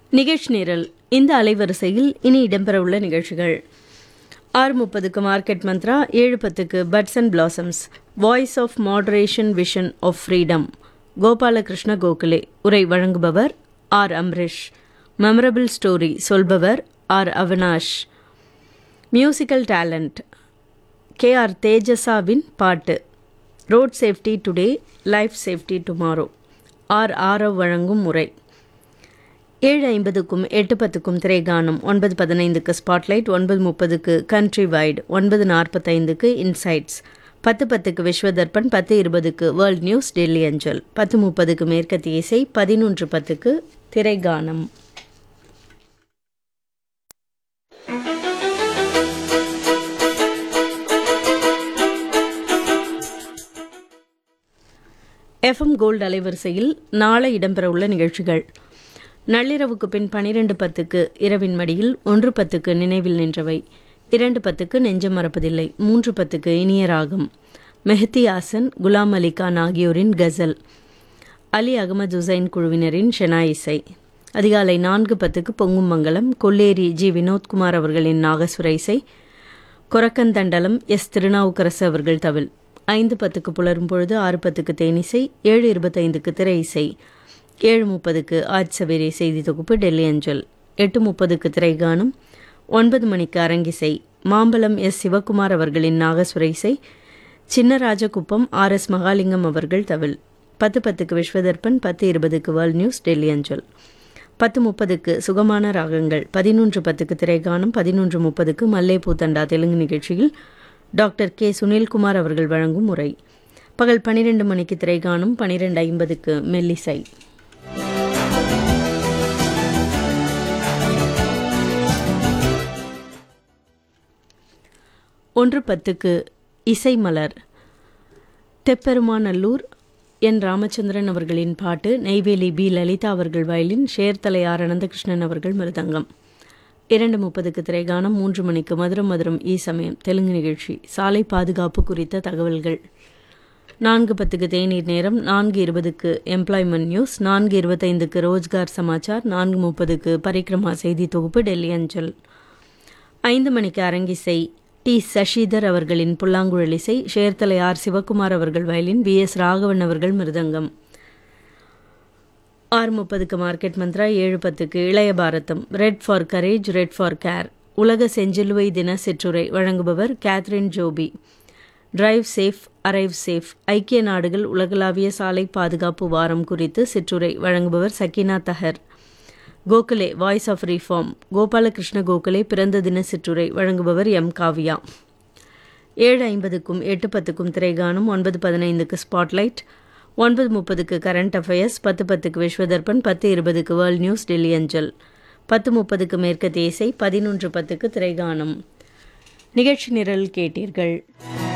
நிகழ்ச்சி நிரல் இந்த அலைவரிசையில் இனி இடம்பெறவுள்ள நிகழ்ச்சிகள் ஆறு முப்பதுக்கு மார்க்கெட் மந்த்ரா ஏழு பத்துக்கு buds and blossoms voice of moderation vision of freedom Gopalakrishna Gokhale உரை வழங்குபவர் ஆர் அம்ரிஷ் மெமரபிள் ஸ்டோரி சொல்பவர் R Avinash musical talent K R தேஜஸாவின் பாட்டு road safety today life safety tomorrow R Aarav வழங்கும் முறை ஏழு ஐம்பதுக்கும் எட்டு பத்துக்கும் திரைகானம் ஒன்பது பதினைந்துக்கு ஸ்பாட்லைட் ஒன்பது முப்பதுக்கு கண்ட்ரி வைடு ஒன்பது நாற்பத்தைந்துக்கு இன்சைட்ஸ் பத்து பத்துக்கு விஸ்வதர்பன் பத்து இருபதுக்கு வேர்ல்ட் நியூஸ் டெல்லி அஞ்சல் பத்து முப்பதுக்கு மேற்கத்திய இசை பதினொன்று பத்துக்கு திரைகானம் எஃப்எம் கோல்டு அலைவரிசையில் நாளை இடம்பெறவுள்ள நிகழ்ச்சிகள் நள்ளிரவுக்கு பின் பனிரெண்டு பத்துக்கு இரவின் மடியில் ஒன்று பத்துக்கு நினைவில் நின்றவை இரண்டு பத்துக்கு நெஞ்சம் மறப்பதில்லை மூன்று பத்துக்கு இனிய ராகம் மெஹதி ஹாசன் குலாம் அலி கான் ஆகியோரின் கசல் அலி அகமது ஹுசைன் குழுவினரின் ஷெனா இசை அதிகாலை நான்கு பத்துக்கு பொங்கும் மங்கலம் கொல்லேரி ஜி வினோத்குமார் அவர்களின் நாகஸ்வர இசை கொரக்கந்தண்டலம் எஸ் திருநாவுக்கரசு அவர்கள் தவில் ஐந்து பத்துக்கு புலரும் பொழுது ஆறு பத்துக்கு தேனிசை ஏழு இருபத்தைந்துக்கு திரை இசை ஏழு முப்பதுக்கு ஆஜ் சவேரி செய்தி தொகுப்பு டெல்லி அஞ்சல் எட்டு முப்பதுக்கு திரைகானம் ஒன்பது மணிக்கு அரங்கிசை மாம்பலம் எஸ் சிவகுமார் அவர்களின் நாகஸ்வர இசை சின்னராஜகுப்பம் ஆர் எஸ் மகாலிங்கம் அவர்கள் தவில் பத்து பத்துக்கு விஸ்வதர்பன் பத்து இருபதுக்கு வேர்ல்ட் நியூஸ் டெல்லி அஞ்சல் பத்து முப்பதுக்கு சுகமான ராகங்கள் பதினொன்று பத்துக்கு திரைகானம் பதினொன்று முப்பதுக்கு மல்லேபூ தண்டா தெலுங்கு நிகழ்ச்சியில் டாக்டர் கே சுனில்குமார் அவர்கள் வழங்கும் உரை பகல் பனிரெண்டு மணிக்கு திரைகாணும் பனிரெண்டு ஐம்பதுக்கு மெல்லிசை ஒன்று பத்துக்கு இசை மலர் தெப்பெருமாநல்லூர் என் ராமச்சந்திரன் அவர்களின் பாட்டு நெய்வேலி பி லலிதா அவர்கள் வயலின் ஷேர்தலை ஆர் அனந்தகிருஷ்ணன் அவர்கள் மிருதங்கம் இரண்டு முப்பதுக்கு திரைகானம் மூன்று மணிக்கு மதுரம் மதுரம் ஈ சமயம் தெலுங்கு நிகழ்ச்சி சாலை பாதுகாப்பு குறித்த தகவல்கள் நான்கு பத்துக்கு தேநீர் நேரம் நான்கு இருபதுக்கு எம்ப்ளாய்மெண்ட் நியூஸ் நான்கு இருபத்தைந்துக்கு ரோஜ்கார் சமாச்சார் நான்கு முப்பதுக்கு பரிக்ரமா செய்தி தொகுப்பு டெல்லி அஞ்சல் ஐந்து மணிக்கு அரங்கிசை டி சஷிதர் அவர்களின் புல்லாங்குழல் இசை ஷேர்தலை ஆர் சிவகுமார் அவர்கள் வயலின் வி எஸ் ராகவன் அவர்கள் மிருதங்கம் ஆறு முப்பதுக்கு மார்க்கெட் மந்த்ரா ஏழு பத்துக்கு இளைய பாரதம் red for courage red for care உலக செஞ்சிலுவை தின சிற்றுரை வழங்குபவர் Catherine Joby drive safe arrive safe ஐக்கிய நாடுகள் உலகளாவிய சாலை பாதுகாப்பு வாரம் குறித்து சிற்றுரை வழங்குபவர் Sakeena Tahar Gokhale voice of reform Gopalakrishna Gokhale பிறந்த தின சிற்றுரை வழங்குபவர் எம் காவ்யா ஏழு ஐம்பதுக்கும் எட்டு பத்துக்கும் திரைகானம் ஒன்பது பதினைந்துக்கு ஸ்பாட்லைட் ஒன்பது முப்பதுக்கு கரண்ட் அஃபேர்ஸ் பத்து பத்துக்கு விஸ்வதர்பன் பத்து இருபதுக்கு வேர்ல்ட் நியூஸ் டெல்லி அஞ்சல் பத்து முப்பதுக்கு மேற்கத்திய இசை பதினொன்று பத்துக்கு திரைகானம் நிகழ்ச்சி நிரல் கேட்டீர்கள்